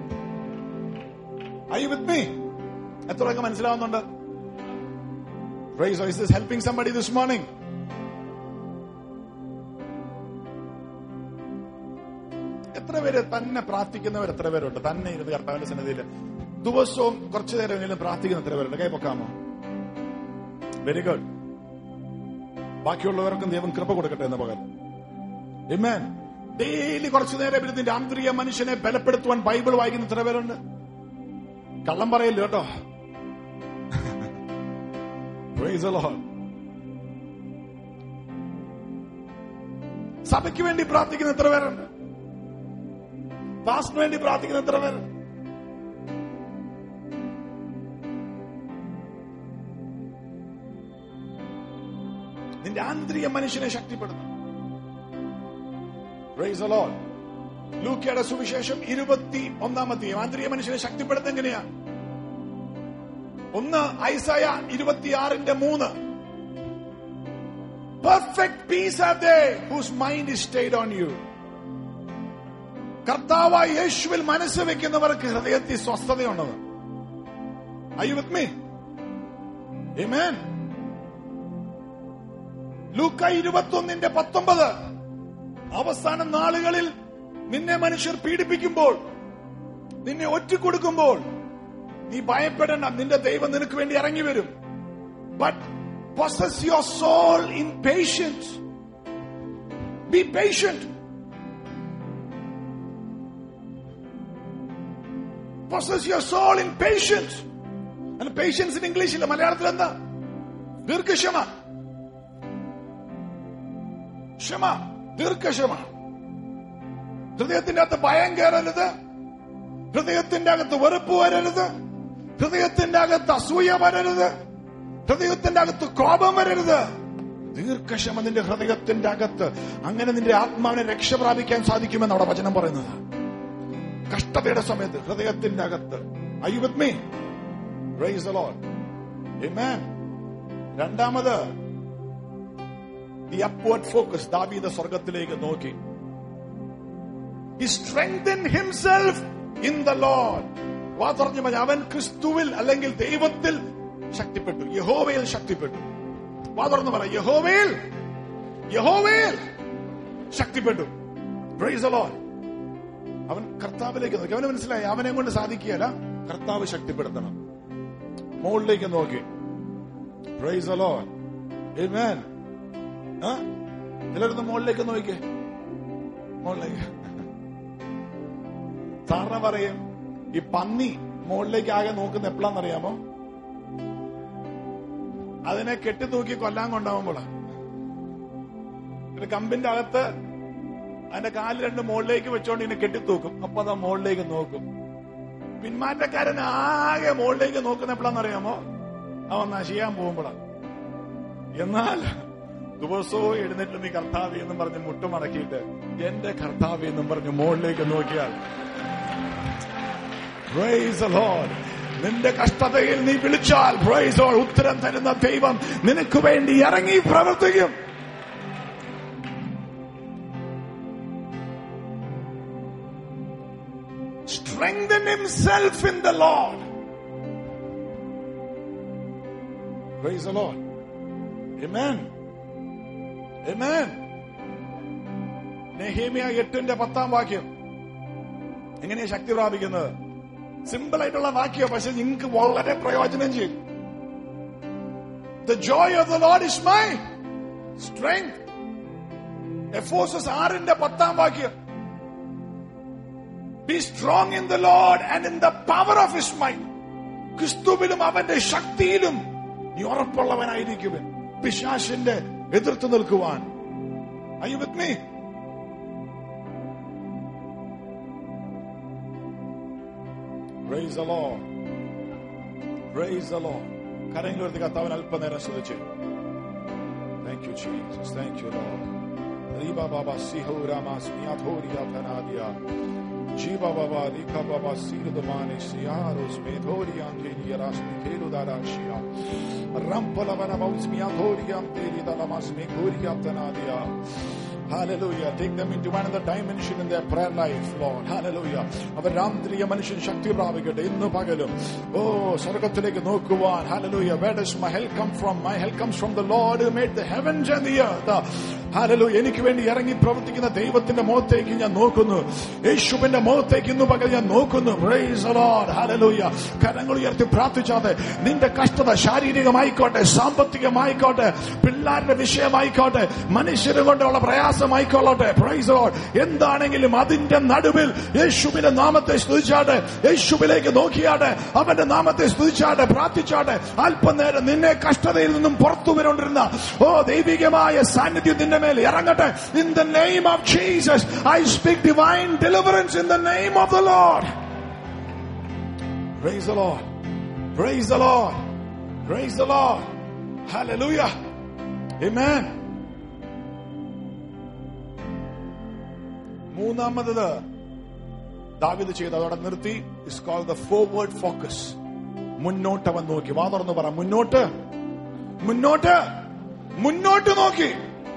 I with me എത്രയൊക്കെ മനസ്സിലാവുന്നുണ്ട് Praise God. Is this helping somebody this morning? എത്ര പേര് തന്നെ പ്രാർത്ഥിക്കുന്നവർ എത്ര പേരുണ്ട് തന്നെ ഇരുന്ന് കർത്താവിന്റെ സന്നിധിയിൽ ദിവസവും കുറച്ചു നേരമെങ്കിലും പ്രാർത്ഥിക്കുന്ന എത്ര പേരുണ്ട് കൈ പൊക്കാമോ വെരി ഗുഡ് ബാക്കിയുള്ളവർക്കും ദൈവം കൃപ കൊടുക്കട്ടെ എന്ന് പകൽ Amen. ഡെയിലി കുറച്ചു നേരം ഇരുന്നിന്റെ ആന്തരിക മനുഷ്യനെ ബലപ്പെടുത്തുവാൻ ബൈബിൾ വായിക്കുന്ന എത്ര പേരുണ്ട് കള്ളം പറയില്ല കേട്ടോ Praise the Lord. സഭയ്ക്ക് വേണ്ടി പ്രാർത്ഥിക്കുന്ന എത്ര പേരുണ്ട് പാസ്റ്റിന് വേണ്ടി പ്രാർത്ഥിക്കുന്ന എത്ര പേര് നിന്റെ ആന്തരിക മനുഷ്യനെ ശക്തിപ്പെടുത്തണം Praise the Lord. ലൂക്കയുടെ സുവിശേഷം ഇരുപത്തി ഒന്നാമത്തെയും ആന്തരിക മനുഷ്യനെ ശക്തിപ്പെടുത്തുക എങ്ങനെയാ ഒന്ന് ഐസയ ഇരുപത്തിയാറിന്റെ മൂന്ന് perfect peace are they whose mind is stayed on you കർത്താവായ യേശുവിൽ മനസ്സ് വെക്കുന്നവർക്ക് ഹൃദയത്തിൽ സ്വസ്ഥതയുള്ളത് Are you with me? Amen. ലൂക്ക ഇരുപത്തൊന്നിന്റെ പത്തൊമ്പത് അവസാന നാളുകളിൽ നിന്നെ മനുഷ്യർ പീഡിപ്പിക്കുമ്പോൾ നിന്നെ ഒറ്റിക്കൊടുക്കുമ്പോൾ നീ ഭയപ്പെടേണ്ട നിന്റെ ദൈവം നിനക്ക് വേണ്ടി ഇറങ്ങി വരും but possess your soul in patience. Be patient. Possess your soul in patience. And patience in English ഇല്ല മലയാളത്തിൽ എന്താ ദീർഘക്ഷമ ക്ഷമ ദീർഘക്ഷമ ഹൃദയത്തിന്റെ അകത്ത് ഭയം കയറരുത് ഹൃദയത്തിന്റെ അകത്ത് വെറുപ്പ് വരരുത് ഹൃദയത്തിന്റെ അകത്ത് അസൂയ വരരുത് ഹൃദയത്തിന്റെ അകത്ത് കോപം വരരുത് ദീർഘക്ഷമ നിന്റെ ഹൃദയത്തിന്റെ അകത്ത് അങ്ങനെ നിന്റെ ആത്മാവിനെ രക്ഷ പ്രാപിക്കാൻ സാധിക്കുമെന്ന് അവിടെ വചനം പറയുന്നത് കഷ്ടതയുടെ സമയത്ത് ഹൃദയത്തിന്റെ അകത്ത് Are you with me? Praise the Lord. Amen. രണ്ടാമത് ദി അപ്വേർഡ് ഫോക്കസ് ദാവീദ സ്വർഗത്തിലേക്ക് നോക്കി He strengthened himself in the Lord. വാ തുറഞ്ഞു പറഞ്ഞ അവൻ ക്രിസ്തുവിൽ അല്ലെങ്കിൽ ദൈവത്തിൽ ശക്തിപ്പെട്ടു യഹോവയിൽ ശക്തിപ്പെട്ടു വാ തുറന്നു പറ യഹോവയിൽ യഹോവയിൽ ശക്തിപ്പെട്ടു Praise the Lord. അവൻ കർത്താവിലേക്ക് നോക്കി അവന് മനസ്സിലായി അവനെ കൊണ്ട് സാധിക്കുകയല്ല കർത്താവ് ശക്തിപ്പെടുത്തണം മുകളിലേക്ക് നോക്കി Praise the Lord. Amen. ആ? ചിലരൊന്ന് മുകളിലേക്ക് നോക്കിക്കേ മുകളിലേക്ക് സാറിന് പറയും ഈ പന്നി മുകളിലേക്ക് ആകെ നോക്കുന്ന എപ്പോഴാന്നറിയാമോ അതിനെ കെട്ടി തൂക്കി കൊല്ലാൻ കൊണ്ടാവുമ്പോളാ ഒരു കമ്പിന്റെ അകത്ത് അതിന്റെ കാല് രണ്ട് മുകളിലേക്ക് വെച്ചോണ്ട് ഇതിനെ കെട്ടിത്തൂക്കും അപ്പൊ അത് മുകളിലേക്ക് നോക്കും പിന്മാറ്റക്കാരൻ ആകെ മുകളിലേക്ക് നോക്കുന്ന എപ്പോഴാന്നറിയാമോ അവൻ നശിയാൻ പോകുമ്പോഴാ എന്നാൽ ദിവസവും എഴുന്നേറ്റ് നീ കർത്താവി എന്നും പറഞ്ഞ് മുട്ടുമടക്കിയിട്ട് എന്റെ കർത്താവി എന്നും പറഞ്ഞ് മുകളിലേക്ക് നോക്കിയാൽ Praise the Lord. നിന്റെ കഷ്ടതയിൽ നീ വിളിച്ചാൽ praise the Lord. ഉത്തരം തരുന്ന ദൈവം നിനക്ക് വേണ്ടി ഇറങ്ങി പ്രവർത്തിക്കും strengthen himself in the Lord. Praise the Lord. Amen. Amen. നെഹേമിയ എട്ടിന്റെ പത്താം വാക്യം എങ്ങനെയാ ശക്തി പ്രാപിക്കുന്നത് സിമ്പിൾ ആയിട്ടുള്ള വാക്യം പക്ഷെ നിങ്ങൾക്ക് വളരെ പ്രയോജനം ചെയ്യും the joy of the Lord is my strength Ephesians ആറിന്റെ പത്താം വാക്യം be strong in the Lord and in the power of his mind ക്രിസ്തുവിലും അവന്റെ ശക്തിയിലും നീ ഉറപ്പുള്ളവനായിരിക്കുവൻ പിശാശിന്റെ എതിർത്ത് നിൽക്കുവാൻ Are you with me? Praise the Lord. Praise the Lord. കരങ്ങൾ എടുത്ത് കത്താവൻ അല്പനേരം ശ്രദ്ധിച്ചു Thank you, Jesus. Thank you, Lord. Riba Baba Siho Rama Smiatoria Tanadia. Jiba Baba Rika Baba Sirdamane Siaros Metori Antini Rasmi Kero Darashia. Rampalavana Maus Miatoria Antini Dalamas Mekoria Tanadia. Hallelujah. Take them into another dimension in their prayer life, Lord. Hallelujah. അവർ രാത്രിയ മനുഷ്യൻ ശക്തി പ്രാപിക്കട്ടെ ഇന്ന് പകലും ഓ സ്വർഗത്തിലേക്ക് നോക്കുവാൻ Hallelujah. Where does my help come from? My help comes from the Lord who made the heavens and the earth. Hallelujah. എനിക്ക് വേണ്ടി ഇറങ്ങി പ്രവർത്തിക്കുന്ന ദൈവത്തിന്റെ മുഖത്തേക്ക് ഞാൻ നോക്കുന്നു യേശുവിന്റെ മുഖത്തേക്ക് ഇന്ന് പകൽ ഞാൻ നോക്കുന്നു Praise the Lord. Hallelujah. കരങ്ങൾ ഉയർത്തി പ്രാർത്ഥിച്ചാതെ നിന്റെ കഷ്ടത ശാരീരികമായിക്കോട്ടെ സാമ്പത്തികമായിക്കോട്ടെ പിള്ളേരുടെ വിഷയമായിക്കോട്ടെ മനുഷ്യരെ കൊണ്ടുള്ള പ്രയാസമായിക്കൊള്ളട്ടെ പ്രൈസ് ലോഡ് എന്താണെങ്കിലും അതിന്റെ നടുവിൽ യേശുവിന്റെ നാമത്തെ സ്തുതിച്ചാട്ടെ യേശുവിലേക്ക് നോക്കിയാട്ടെ അവന്റെ നാമത്തെ സ്തുതിച്ചാട്ടെ പ്രാർത്ഥിച്ചാട്ടെ അല്പനേരം നിന്നെ കഷ്ടതയിൽ നിന്നും പുറത്തു വരേണ്ടിരുന്ന ഓ ദൈവികമായ സാന്നിധ്യം നിന്റെ മേൽ ഇറങ്ങട്ടെ in the name of Jesus I speak divine deliverance in the name of the Lord Praise the Lord. Praise the Lord. Praise the Lord. Hallelujah. Amen. മൂന്നാമത് ദാവിദ് ചെയ്ത് അതോടെ നിർത്തി is call the forward focus മുന്നോട്ട് അവൻ നോക്കി വാ തുറന്ന് പറ മുന്നോട്ട് മുന്നോട്ട് മുന്നോട്ട് നോക്കി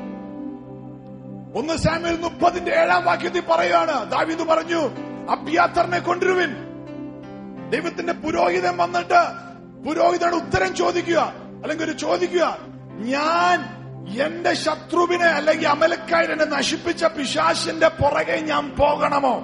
ഒന്ന് സാമ്യൽ മുപ്പതിന്റെ ഏഴാം വാക്യത്തിൽ പറയുകയാണ് ദാവിദ് പറഞ്ഞു അബ്യാത്തറിനെ കൊണ്ടുവരുവിൻ ദൈവത്തിന്റെ പുരോഹിതൻ വന്നിട്ട് പുരോഹിതനോട് ഉത്തരം ചോദിക്കുക അല്ലെങ്കിൽ ഒരു ചോദിക്കുക ഞാൻ എന്റെ ശത്രുവിനെ അല്ലെങ്കിൽ അമലക്കാരനെ നശിപ്പിച്ച പിശാശിന്റെ പുറകെ ഞാൻ പോകണമോ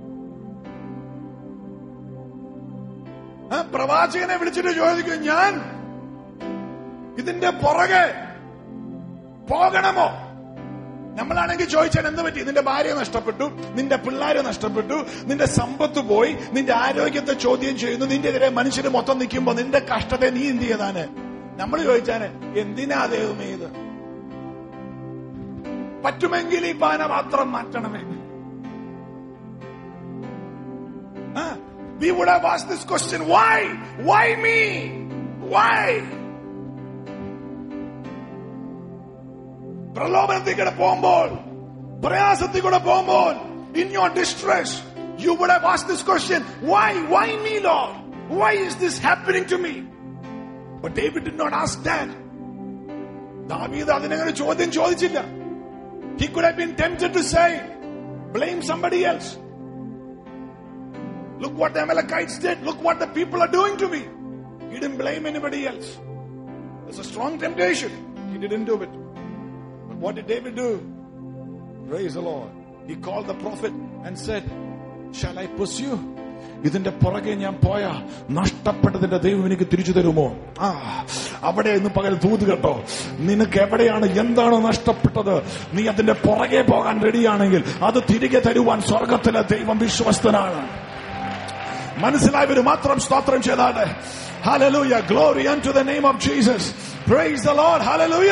ആ, പ്രവാചകനെ വിളിച്ചിട്ട് ചോദിക്കും ഞാൻ ഇതിന്റെ പുറകെ പോകണമോ നമ്മളാണെങ്കിൽ ചോദിച്ചാൽ എന്ത് പറ്റി നിന്റെ ഭാര്യ നഷ്ടപ്പെട്ടു നിന്റെ പിള്ളേരെ നഷ്ടപ്പെട്ടു നിന്റെ സമ്പത്ത് പോയി നിന്റെ ആരോഗ്യത്തെ ചോദ്യം ചെയ്യുന്നു നിന്റെ എതിരെ മനുഷ്യര് മൊത്തം നിൽക്കുമ്പോ നിന്റെ കഷ്ടത്തെ നീ എന്ത് ചെയ്താണ് നമ്മൾ ചോദിച്ചാല് എന്തിനാ ദൈവമേ ഇത് പറ്റുമെങ്കിൽ ഈ പാനപാത്രം മാറ്റണമേ Ah, we would have asked this question why why me why പ്രലോഭനത്തിൽ കൂടെ പോകുമ്പോൾ പ്രയാസത്തിൽ കൂടെ പോകുമ്പോൾ in your distress you would have ask this question why why me Lord why is this happening to me But David did not ask that. ദാവീദ് അതിനങ്ങനെ ചോദ്യം ചോദിച്ചില്ല He could have been tempted to say, blame somebody else. Look what the Amalekites did. Look what the people are doing to me. He didn't blame anybody else. It's a strong temptation. He didn't do it. But what did David do? Praise the Lord. He called the prophet and said, Shall I pursue? ഇതിന്റെ പുറകെ ഞാൻ പോയ നഷ്ടപ്പെട്ടതിന്റെ ദൈവം എനിക്ക് തിരിച്ചു തരുമോ ആ അവിടെ ഇന്ന് പകൽ തൂത് കേട്ടോ നിനക്ക് എവിടെയാണ് എന്താണോ നഷ്ടപ്പെട്ടത് നീ അതിന്റെ പുറകെ പോകാൻ റെഡിയാണെങ്കിൽ അത് തിരികെ തരുവാൻ സ്വർഗത്തിലെ ദൈവം വിശ്വസ്തനാണ് മനസ്സിലായവര് മാത്രം സ്തോത്രം ചെയ്താണ് hallelujah glory to the name of Jesus praise the Lord hallelujah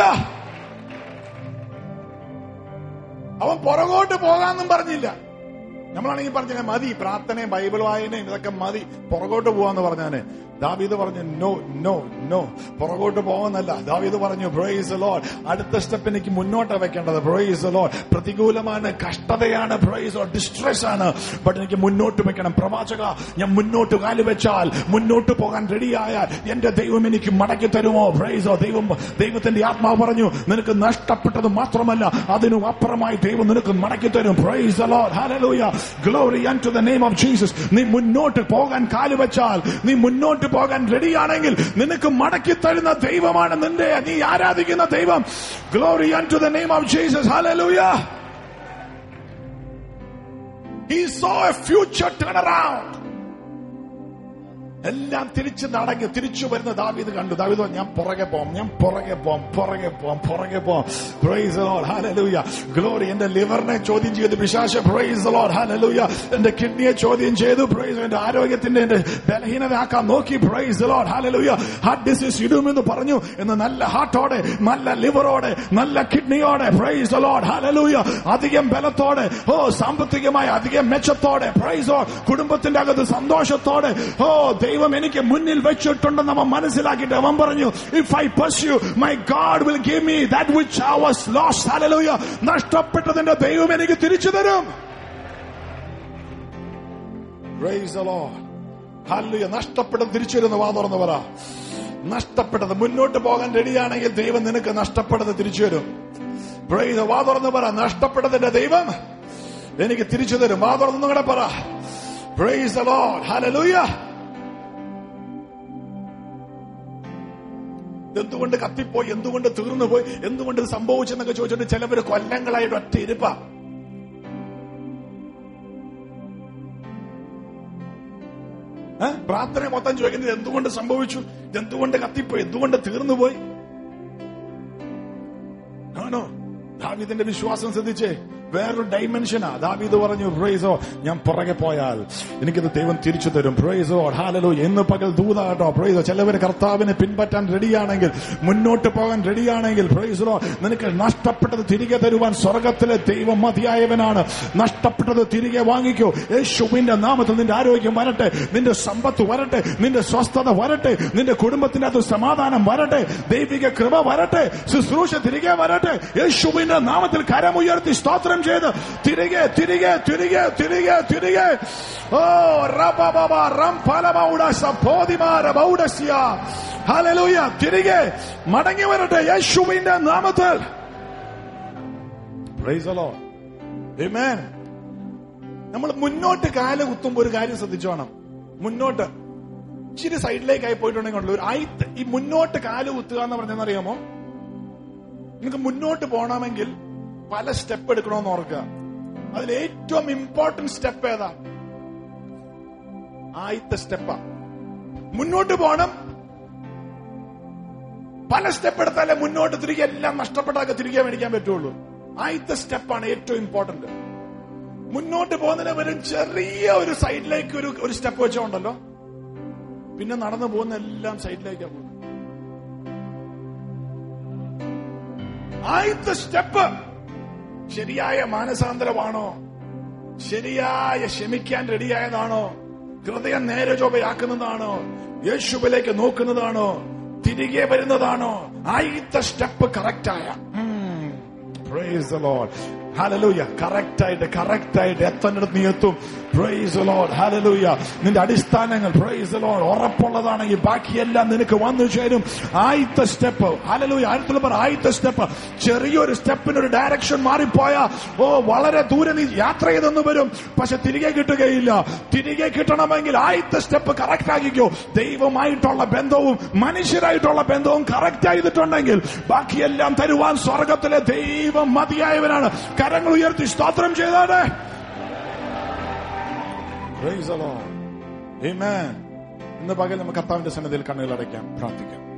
അവൻ പുറകോട്ട് പോകാന്നും പറഞ്ഞില്ല നമ്മളാണെങ്കിൽ പറഞ്ഞ മതി പ്രാർത്ഥനയും ബൈബിൾ വായനയും ഇതൊക്കെ മതി പുറകോട്ട് പോവാന്ന് പറഞ്ഞാന് ദാവീദ് പറഞ്ഞു നോ നോ നോ പുറകോട്ട് പോകുന്നല്ല ദാവീദ് പറഞ്ഞു ബ്രേസ് ലോഡ് അടുത്ത സ്റ്റെപ്പ് എനിക്ക് മുന്നോട്ട് വെക്കേണ്ടത് ബ്രേസ് ലോഡ് പ്രതികൂലമാണ് കഷ്ടതയാണ് ബ്രേസ് ഡിസ്ട്രെസ് ആണ് ബട്ട് എനിക്ക് മുന്നോട്ട് വെക്കണം പ്രവാചക ഞാൻ മുന്നോട്ട് കാല് വെച്ചാൽ മുന്നോട്ട് പോകാൻ റെഡിയായാൽ എന്റെ ദൈവം എനിക്ക് മടക്കി തരുമോ ബ്രേസോ ദൈവം ദൈവത്തിന്റെ ആത്മാവ് പറഞ്ഞു നിനക്ക് നഷ്ടപ്പെട്ടത് മാത്രമല്ല അതിനും അപ്പുറമായി ദൈവം നിനക്ക് മടക്കി തരും praise Lord hallelujah glory to the name of Jesus നീ മുന്നോട്ട് പോകാൻ കാല് വെച്ചാൽ നീ മുന്നോട്ട് പോകാൻ റെഡിയാണെങ്കിൽ നിനക്ക് മടക്കി തരുന്ന ദൈവമാണ് നിന്റെ നീ ആരാധിക്കുന്ന ദൈവം glory to the name of Jesus hallelujah He saw a future turnaround. എല്ലാം തിരിച്ചു നടങ്ങി തിരിച്ചു വരുന്ന ദാവീദ് കണ്ടു ദാവീദ് പറഞ്ഞു, ഞാൻ പുറകെ പോം ഞാൻ പുറകെ പോം പുറകെ പോം പുറകെ പോം പ്രൈസ് ലോർഡ് ഹല്ലേലൂയ ഗ്ലോറി എന്റെ ലിവറിനെ ചോദ്യം ചെയ്തു പിശാശ പ്രൈസ് ലോർഡ് ഹല്ലേലൂയ എന്റെ കിഡ്നിയെ ചോദ്യം ചെയ്തു പ്രൈസ് എന്റെ ആരോഗ്യത്തിന്റെ എന്റെ ബലഹീനത ആക്കാൻ നോക്കി praise Lord hallelujah heart disease ഇടുമെന്ന് പറഞ്ഞു എന്ന് നല്ല ഹാർട്ടോടെ നല്ല ലിവറോടെ നല്ല കിഡ്നിയോടെ പ്രൈസ് ലോർഡ് ഹല്ലേലൂയ അധികം ബലത്തോടെ ഓ സാമ്പത്തികമായി അധികം മെച്ചത്തോടെ പ്രൈസോ കുടുംബത്തിന്റെ അകത്ത് സന്തോഷത്തോടെ ഓ ദൈവം എനിക്ക് മുന്നിൽ വെച്ചിട്ടുണ്ടെന്ന് അവൻ മനസ്സിലാക്കിയിട്ട് അവൻ പറഞ്ഞു if I pursue my God will give me that which I was lost hallelujah നഷ്ടപ്പെട്ടതിന്റെ ദൈവം എനിക്ക് തിരിച്ചു തരും Praise the Lord. ഹല്ലേലൂയ നഷ്ടപ്പെട്ടത് തിരിച്ചു വരുന്ന വാ തുറന്ന് പറ നഷ്ടപ്പെട്ടത് മുന്നോട്ട് പോകാൻ റെഡിയാണെങ്കിൽ ദൈവം നിനക്ക് നഷ്ടപ്പെട്ടത് തിരിച്ചു വരും Praise the- വാ തുറന്ന് പറ നഷ്ടപ്പെട്ടതിന്റെ ദൈവം എനിക്ക് തിരിച്ചു തരും വാ തുറന്ന് കൂടെ പറ പ്രൈസ് the Lord. Hallelujah. എന്തുകൊണ്ട് കത്തിപ്പോയി എന്തുകൊണ്ട് തീർന്നു പോയി എന്തുകൊണ്ട് ഇത് സംഭവിച്ചെന്നൊക്കെ ചോദിച്ചിട്ട് ചിലവര് കൊല്ലങ്ങളായിട്ട് ഒറ്റ ഇരുപ്പ പ്രാർത്ഥന മൊത്തം ചോദിക്കുന്നത് എന്തുകൊണ്ട് സംഭവിച്ചു എന്തുകൊണ്ട് കത്തിപ്പോയി എന്തുകൊണ്ട് തീർന്നു പോയി ആണോ ദാവീദിന്റെ വിശ്വാസം ശ്രദ്ധിച്ചേ വേറൊരു ഡൈമെൻഷനാ ദാവീദ് പറഞ്ഞു പ്രൈസോ ഞാൻ പുറകെ പോയാൽ എനിക്കിത് ദൈവം തിരിച്ചു തരും പ്രൈസോ ഹാലലോ എന്ന് പകൽ ദൂതാട്ടോ പ്രൈസോ ചിലവര് കർത്താവിനെ പിൻപറ്റാൻ റെഡിയാണെങ്കിൽ മുന്നോട്ട് പോകാൻ റെഡിയാണെങ്കിൽ പ്രൈസോ നിനക്ക് നഷ്ടപ്പെട്ടത് തിരികെ തരുവാൻ സ്വർഗത്തിലെ ദൈവം മതിയായവനാണ് നഷ്ടപ്പെട്ടത് തിരികെ വാങ്ങിക്കോ യേശുവിന്റെ നാമത്തിൽ നിന്റെ ആരോഗ്യം വരട്ടെ നിന്റെ സമ്പത്ത് വരട്ടെ നിന്റെ സ്വസ്ഥത വരട്ടെ നിന്റെ കുടുംബത്തിന്റെ അത് സമാധാനം വരട്ടെ ദൈവിക കൃപ വരട്ടെ ശുശ്രൂഷ തിരികെ വരട്ടെ യേശുവിന്റെ നാമത്തിൽ കരമുയർത്തി സ്തോത്രം ചെയ്ത് തിരികെ തിരികെ തിരികെ തിരികെ തിരികെ ഓ റബബബ റംഫലമൗഡസ ബോധിമാരബൗഡസ്യ ഹല്ലേലൂയ തിരികെ മടങ്ങി വരട്ടെ യേശുവിന്റെ നാമത്തിൽ പ്രൈസ് ദി ലോർഡ് ആമേൻ നമ്മൾ മുന്നോട്ട് കാല് കുത്തുമ്പോ ഒരു കാര്യം ശ്രദ്ധിച്ചോണം മുന്നോട്ട് ഇച്ചിരി സൈഡിലേക്കായി പോയിട്ടുണ്ടെങ്കിൽ ഒരു ആയി ഈ മുന്നോട്ട് കാല് കുത്തുക എന്ന് പറഞ്ഞെന്നറിയാമോ നിങ്ങൾക്ക് മുന്നോട്ട് പോകണമെങ്കിൽ പല സ്റ്റെപ്പ് എടുക്കണമെന്ന് ഓർക്കുക അതിൽ ഏറ്റവും ഇമ്പോർട്ടന്റ് സ്റ്റെപ്പ് ഏതാ ആദ്യത്തെ സ്റ്റെപ്പാ മുന്നോട്ട് പോകണം പല സ്റ്റെപ്പ് എടുത്താലേ മുന്നോട്ട് തിരികെ എല്ലാം നഷ്ടപ്പെട്ടാൽ തിരികെ മേടിക്കാൻ പറ്റുള്ളൂ ആദ്യത്തെ സ്റ്റെപ്പാണ് ഏറ്റവും ഇമ്പോർട്ടന്റ് മുന്നോട്ട് പോകുന്നതിന് വരും ചെറിയ ഒരു സൈഡിലേക്ക് ഒരു ഒരു സ്റ്റെപ്പ് വെച്ചോണ്ടല്ലോ പിന്നെ നടന്നു പോകുന്ന എല്ലാം സൈഡിലേക്കാണ് പോകുന്നത് ആദ്യത്തെ സ്റ്റെപ്പ് ശരിയായ മാനസാന്തരമാണോ ശരിയായ ക്ഷമിക്കാൻ റെഡിയായതാണോ ഹൃദയം നേരെ ചൊവ്വയാക്കുന്നതാണോ യേശുവിലേക്ക് നോക്കുന്നതാണോ തിരികെ വരുന്നതാണോ ആദ്യത്തെ സ്റ്റെപ്പ് കറക്റ്റായ praise the Lord hallelujah correct ആയിട്ട് കറക്റ്റ് ആയിട്ട് എത്തേണ്ടിടത്ത് നീ എത്തും പ്രൈസ് ലോഡ് ഹലലൂയ നിന്റെ അടിസ്ഥാനങ്ങൾ പ്രൈസ് ലോഡ് ഉറപ്പുള്ളതാണെങ്കിൽ ബാക്കിയെല്ലാം നിനക്ക് വന്നു ചേരും ആദ്യത്തെ സ്റ്റെപ്പ് ഹലലൂയ ആയിരത്തി പറ ആദ്യത്തെ സ്റ്റെപ്പ് ചെറിയൊരു സ്റ്റെപ്പിന് ഒരു ഡയറക്ഷൻ മാറിപ്പോയാ ഓ വളരെ ദൂരെ നീ യാത്ര ചെയ്തെന്ന് വരും പക്ഷെ തിരികെ കിട്ടുകയില്ല തിരികെ കിട്ടണമെങ്കിൽ ആദ്യത്തെ സ്റ്റെപ്പ് കറക്റ്റ് ആക്കിക്കോ ദൈവമായിട്ടുള്ള ബന്ധവും മനുഷ്യരായിട്ടുള്ള ബന്ധവും കറക്റ്റ് ചെയ്തിട്ടുണ്ടെങ്കിൽ ബാക്കിയെല്ലാം തരുവാൻ സ്വർഗത്തിലെ ദൈവം മതിയായവനാണ് കരങ്ങൾ ഉയർത്തി സ്തോത്രം ചെയ്താടെ Praise the Lord. Amen. ഇന്ന് പകൽ നമുക്ക് കർത്താവിന്റെ സന്നിധിയിൽ കണ്ണുകൾ അടയ്ക്കാം പ്രാർത്ഥിക്കാം